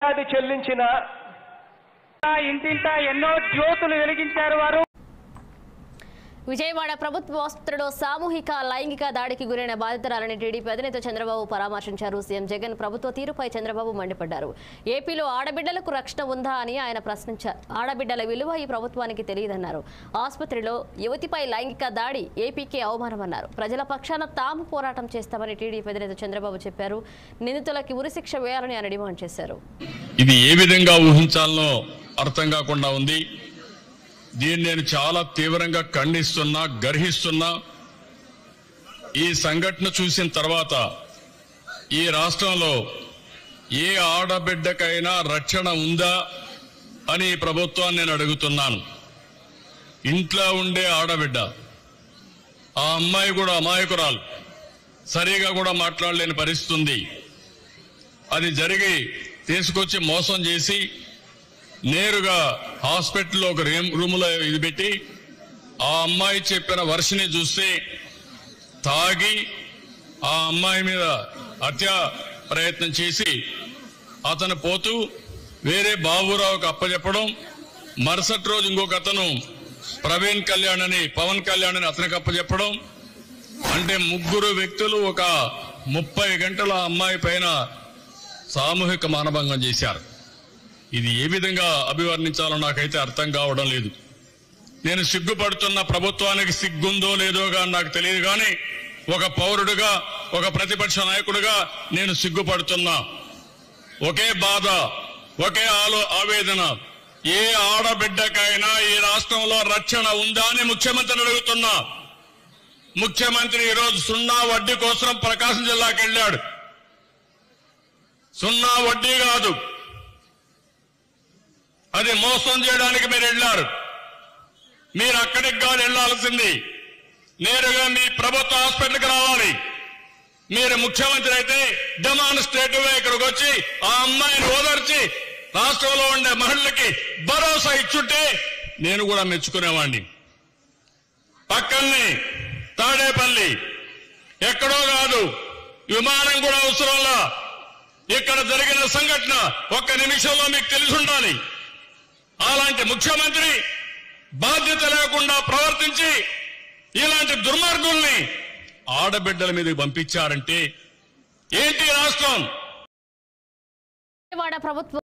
అది చెల్లించిన ఇంటింటా ఎన్నో జ్యోతులు వెలిగించారు వారు విజయవాడ ప్రభుత్వ ఆసుపత్రిలో సామూహిక లైంగిక దాడికి గురైన బాధితురాలని టీడీపీ అధినేత చంద్రబాబు పరామర్శించారు సీఎం జగన్ ప్రభుత్వ తీరుపై చంద్రబాబు మండిపడ్డారు ఏపీలో ఆడబిడ్డలకు రక్షణ ఉందా అని ఆయన ప్రశ్నించారు ఆడబిడ్డల విలువ ఈ ప్రభుత్వానికి తెలియదన్నారు ఆసుపత్రిలో యువతిపై లైంగిక దాడి ఏపీకి అవమానమన్నారు ప్రజల పక్షాన తాము పోరాటం చేస్తామని టీడీపీ అధినేత చంద్రబాబు చెప్పారు నిందితులకి ఉరిశిక్ష వేయాలని ఆయన డిమాండ్ చేశారు ఇది ఏ విధంగా ఊహించాలనో అర్థం కాకుండా ఉంది దీన్ని నేను చాలా తీవ్రంగా ఖండిస్తున్నా గర్హిస్తున్నా ఈ సంఘటన చూసిన తర్వాత ఈ రాష్ట్రంలో ఏ ఆడబిడ్డకైనా రక్షణ ఉందా అని ఈ ప్రభుత్వాన్ని నేను అడుగుతున్నాను ఇంట్లో ఉండే ఆడబిడ్డ ఆ అమ్మాయి కూడా అమాయకురాలు సరిగా కూడా మాట్లాడలేని పరిస్థితి ఉంది అది జరిగి తీసుకొచ్చి మోసం చేసి నేరుగా హాస్పిటల్లో ఒక రూమ్ రూములో ఇది పెట్టి ఆ అమ్మాయి చెప్పిన వర్షని చూస్తే తాగి ఆ అమ్మాయి మీద హత్య ప్రయత్నం చేసి అతను పోతూ వేరే బాబురావుకు అప్పచెప్పడం మరుసటి రోజు ఇంకొక అతను ప్రవీణ్ కళ్యాణ్ అని పవన్ కళ్యాణ్ అని అతనికి అప్పచెప్పడం అంటే ముగ్గురు వ్యక్తులు ఒక ముప్పై గంటల ఆ అమ్మాయి పైన సామూహిక మానభంగం చేశారు ఇది ఏ విధంగా అభివర్ణించాలో నాకైతే అర్థం కావడం లేదు నేను సిగ్గుపడుతున్న ప్రభుత్వానికి సిగ్గుందో లేదో కానీ నాకు తెలియదు కానీ ఒక పౌరుడిగా ఒక ప్రతిపక్ష నాయకుడిగా నేను సిగ్గుపడుతున్నా ఒకే బాధ ఒకే ఆలో ఆవేదన ఏ ఆడబిడ్డకైనా ఈ రాష్ట్రంలో రక్షణ ఉందా అని ముఖ్యమంత్రిని అడుగుతున్నా ముఖ్యమంత్రి ఈరోజు సున్నా వడ్డీ కోసం ప్రకాశం జిల్లాకి వెళ్ళాడు సున్నా వడ్డీ కాదు అది మోసం చేయడానికి మీరు వెళ్ళారు మీరు అక్కడికి కాదు వెళ్ళాల్సింది నేరుగా మీ ప్రభుత్వ హాస్పిటల్కి రావాలి మీరు ముఖ్యమంత్రి అయితే డెమాన్స్ట్రేటివ్ గా ఇక్కడికి వచ్చి ఆ అమ్మాయిని ఓదార్చి రాష్ట్రంలో ఉండే మహిళలకి భరోసా ఇచ్చుంటే నేను కూడా మెచ్చుకునేవాడిని పక్కనే తాడేపల్లి ఎక్కడో కాదు విమానం కూడా అవసరంలా ఇక్కడ జరిగిన సంఘటన ఒక్క నిమిషంలో మీకు తెలిసి ఉండాలి అలాంటి ముఖ్యమంత్రి బాధ్యత లేకుండా ప్రవర్తించి ఇలాంటి దుర్మార్గుల్ని ఆడబిడ్డల మీదకి పంపించారంటే ఏంటి రాష్ట్రం విజయవాడ ప్రభుత్వ